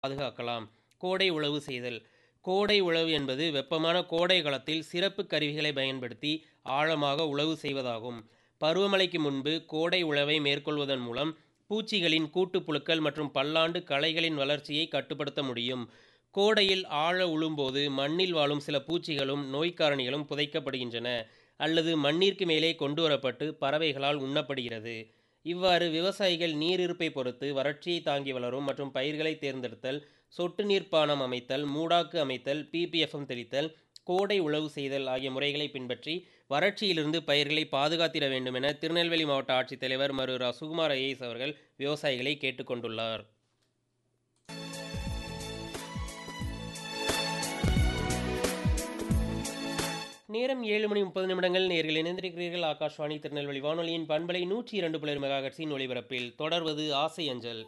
பாதுகாக்கலாம் கோடை உழவு செய்தல் கோடை உழவு என்பது வெப்பமான கோடை காலத்தில் சிறப்பு கருவிகளை பயன்படுத்தி ஆழமாக உழவு செய்வதாகும் பருவமழைக்கு முன்பு கோடை உழவை மேற்கொள்வதன் மூலம் பூச்சிகளின் கூட்டுப்புழுக்கள் மற்றும் பல்லாண்டு களைகளின் வளர்ச்சியை கட்டுப்படுத்த முடியும் கோடையில் ஆழ உழும்போது மண்ணில் வாழும் சில பூச்சிகளும் நோய்க்காரணிகளும் புதைக்கப்படுகின்றன அல்லது மண்ணிற்கு மேலே கொண்டு வரப்பட்டு பறவைகளால் உண்ணப்படுகிறது இவ்வாறு விவசாயிகள் நீர் இருப்பை பொறுத்து வறட்சியை தாங்கி வளரும் மற்றும் பயிர்களை தேர்ந்தெடுத்தல் சொட்டு நீர்ப்பானம் அமைத்தல் மூடாக்கு அமைத்தல் பிபிஎஃப்எம் தெளித்தல் கோடை உழவு செய்தல் ஆகிய முறைகளை பின்பற்றி வறட்சியிலிருந்து பயிர்களை பாதுகாத்திட வேண்டும் என திருநெல்வேலி மாவட்ட ஆட்சித்தலைவர் மரு ரா சுகுமார் ஐஏஎஸ் அவர்கள் விவசாயிகளை கேட்டுக்கொண்டுள்ளார் நேரம் ஏழு மணி முப்பது நிமிடங்கள் நேர்கள் இணைந்திருக்கிறீர்கள் ஆகாஷ்வாணி திருநெல்வேலி வானொலியின் பண்பலை நூற்றி இரண்டு புலர் மெகாகட்சின் ஒளிபரப்பில் தொடர்வது ஆசை அஞ்சல்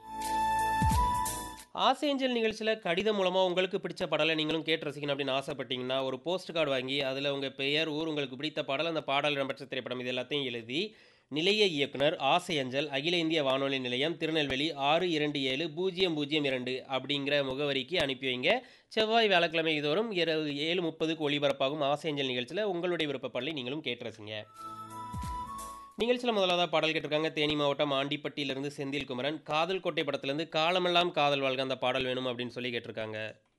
ஆசை அஞ்சல் நிகழ்ச்சியில் கடிதம் மூலமாக உங்களுக்கு பிடிச்ச பாடலை நீங்களும் கேட்டு ரசிக்கணும் அப்படின்னு ஆசைப்பட்டீங்கன்னா ஒரு போஸ்ட் கார்டு வாங்கி அதில் உங்கள் பெயர் ஊர் உங்களுக்கு பிடித்த பாடல் அந்த பாடல் இடம்பெற்ற திரைப்படம் இது எல்லாத்தையும் எழுதி நிலைய இயக்குனர் ஆசை அஞ்சல் அகில இந்திய வானொலி நிலையம் திருநெல்வேலி ஆறு இரண்டு ஏழு பூஜ்ஜியம் பூஜ்ஜியம் இரண்டு அப்படிங்கிற முகவரிக்கு அனுப்பி வைங்க செவ்வாய் வியாழக்கிழமை தோறும் இரவு ஏழு முப்பதுக்கு ஒளிபரப்பாகும் ஆசை அஞ்சல் நிகழ்ச்சியில் உங்களுடைய விருப்பப்பாடலை நீங்களும் கேட்டு ரசிங்க நிகழ்ச்சியில் முதலாவதாக பாடல் கேட்டிருக்காங்க தேனி மாவட்டம் ஆண்டிப்பட்டியிலிருந்து செந்தில் குமரன் காதல் கோட்டை படத்துலேருந்து காலமெல்லாம் காதல் வாழ்க அந்த பாடல் வேணும் அப்படின்னு சொல்லி கேட்டிருக்காங்க